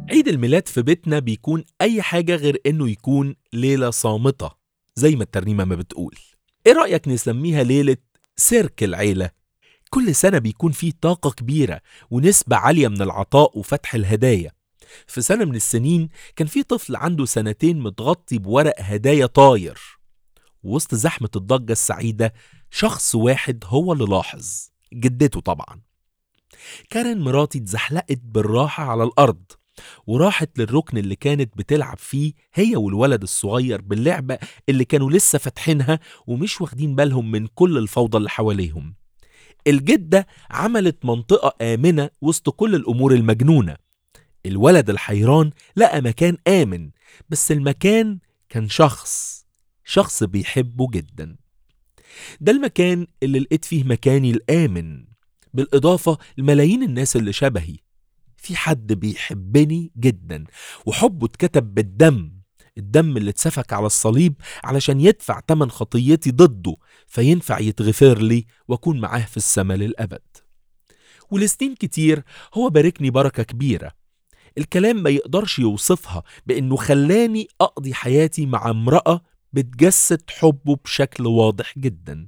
عيد الميلاد في بيتنا بيكون أي حاجة غير إنه يكون ليلة صامتة زي ما الترنيمة ما بتقول إيه رأيك نسميها ليلة سيرك العيلة؟ كل سنة بيكون فيه طاقة كبيرة ونسبة عالية من العطاء وفتح الهدايا في سنة من السنين كان في طفل عنده سنتين متغطي بورق هدايا طاير وسط زحمة الضجة السعيدة شخص واحد هو اللي لاحظ جدته طبعا كارن مراتي اتزحلقت بالراحة على الأرض وراحت للركن اللي كانت بتلعب فيه هي والولد الصغير باللعبة اللي كانوا لسه فاتحينها ومش واخدين بالهم من كل الفوضى اللي حواليهم الجدة عملت منطقة آمنة وسط كل الأمور المجنونة الولد الحيران لقى مكان آمن بس المكان كان شخص شخص بيحبه جدا ده المكان اللي لقيت فيه مكاني الآمن بالإضافة لملايين الناس اللي شبهي في حد بيحبني جدا وحبه اتكتب بالدم الدم اللي اتسفك على الصليب علشان يدفع تمن خطيتي ضده فينفع يتغفر لي واكون معاه في السماء للأبد ولسنين كتير هو باركني بركة كبيرة الكلام ما يقدرش يوصفها بأنه خلاني أقضي حياتي مع امرأة بتجسد حبه بشكل واضح جدا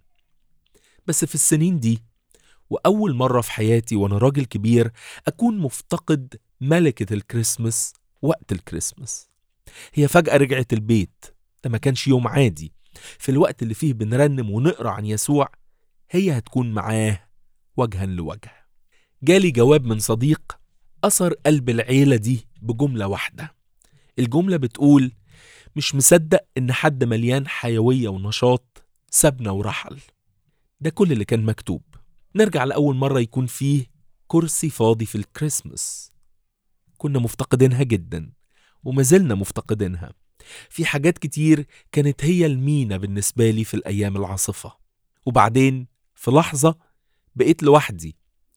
بس في السنين دي وأول مرة في حياتي وأنا راجل كبير أكون مفتقد ملكة الكريسماس وقت الكريسماس هي فجأة رجعت البيت ده ما كانش يوم عادي في الوقت اللي فيه بنرنم ونقرأ عن يسوع هي هتكون معاه وجها لوجه جالي جواب من صديق أثر قلب العيلة دي بجملة واحدة الجملة بتقول مش مصدق إن حد مليان حيوية ونشاط سابنا ورحل ده كل اللي كان مكتوب نرجع لأول مرة يكون فيه كرسي فاضي في الكريسماس كنا مفتقدينها جدا وما زلنا مفتقدينها في حاجات كتير كانت هي المينا بالنسبة لي في الأيام العاصفة وبعدين في لحظة بقيت لوحدي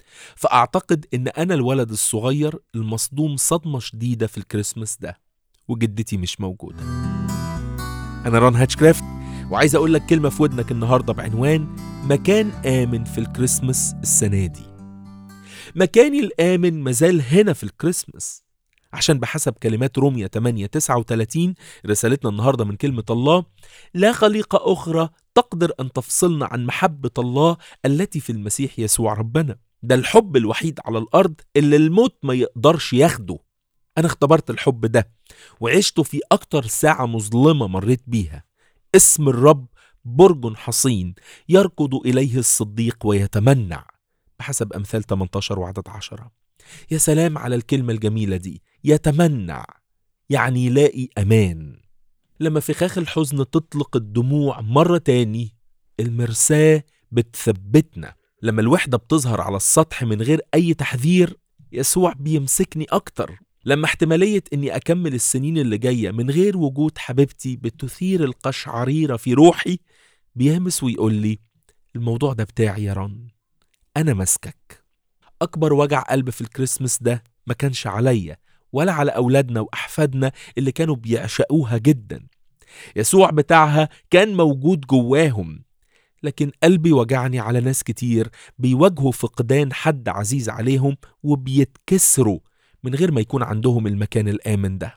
فأعتقد إن أنا الولد الصغير المصدوم صدمة شديدة في الكريسماس ده وجدتي مش موجودة أنا ران هاتشكرافت وعايز أقول لك كلمة في ودنك النهاردة بعنوان مكان آمن في الكريسماس السنة دي مكاني الآمن مازال هنا في الكريسماس عشان بحسب كلمات روميا 8 39 رسالتنا النهاردة من كلمة الله لا خليقة أخرى تقدر أن تفصلنا عن محبة الله التي في المسيح يسوع ربنا ده الحب الوحيد على الأرض اللي الموت ما يقدرش ياخده أنا اختبرت الحب ده وعشته في أكتر ساعة مظلمة مريت بيها اسم الرب برج حصين يركض إليه الصديق ويتمنع بحسب أمثال 18 وعدد 10 يا سلام على الكلمة الجميلة دي يتمنع يعني يلاقي أمان لما فخاخ الحزن تطلق الدموع مرة تاني المرساة بتثبتنا لما الوحدة بتظهر على السطح من غير أي تحذير يسوع بيمسكني أكتر لما احتمالية إني أكمل السنين اللي جاية من غير وجود حبيبتي بتثير القشعريرة في روحي بيهمس ويقول لي الموضوع ده بتاعي يا رن أنا ماسكك أكبر وجع قلب في الكريسماس ده ما كانش عليا ولا على أولادنا وأحفادنا اللي كانوا بيعشقوها جدا يسوع بتاعها كان موجود جواهم لكن قلبي وجعني على ناس كتير بيواجهوا فقدان حد عزيز عليهم وبيتكسروا من غير ما يكون عندهم المكان الآمن ده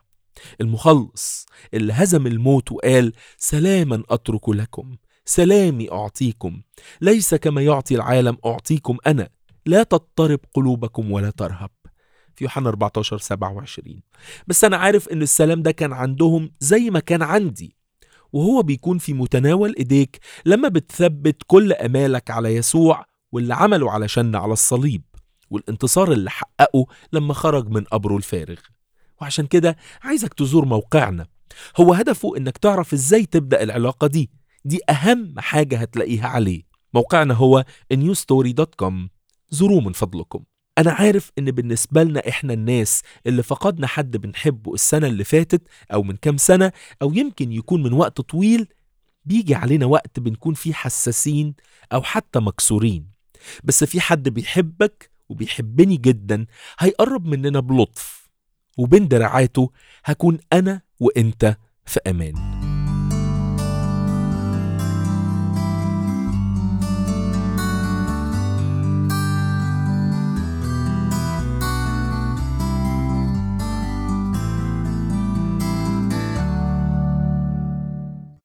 المخلص اللي هزم الموت وقال سلاما أترك لكم سلامي أعطيكم ليس كما يعطي العالم أعطيكم أنا لا تضطرب قلوبكم ولا ترهب في يوحنا 14 27 بس أنا عارف إن السلام ده كان عندهم زي ما كان عندي وهو بيكون في متناول إيديك لما بتثبت كل أمالك على يسوع واللي عمله علشان على الصليب والانتصار اللي حققه لما خرج من قبره الفارغ وعشان كده عايزك تزور موقعنا هو هدفه انك تعرف ازاي تبدأ العلاقة دي دي أهم حاجة هتلاقيها عليه موقعنا هو newstory.com زوروه من فضلكم أنا عارف إن بالنسبة لنا إحنا الناس اللي فقدنا حد بنحبه السنة اللي فاتت أو من كام سنة أو يمكن يكون من وقت طويل بيجي علينا وقت بنكون فيه حساسين أو حتى مكسورين بس في حد بيحبك وبيحبني جدا هيقرب مننا بلطف وبين دراعاته هكون أنا وإنت في أمان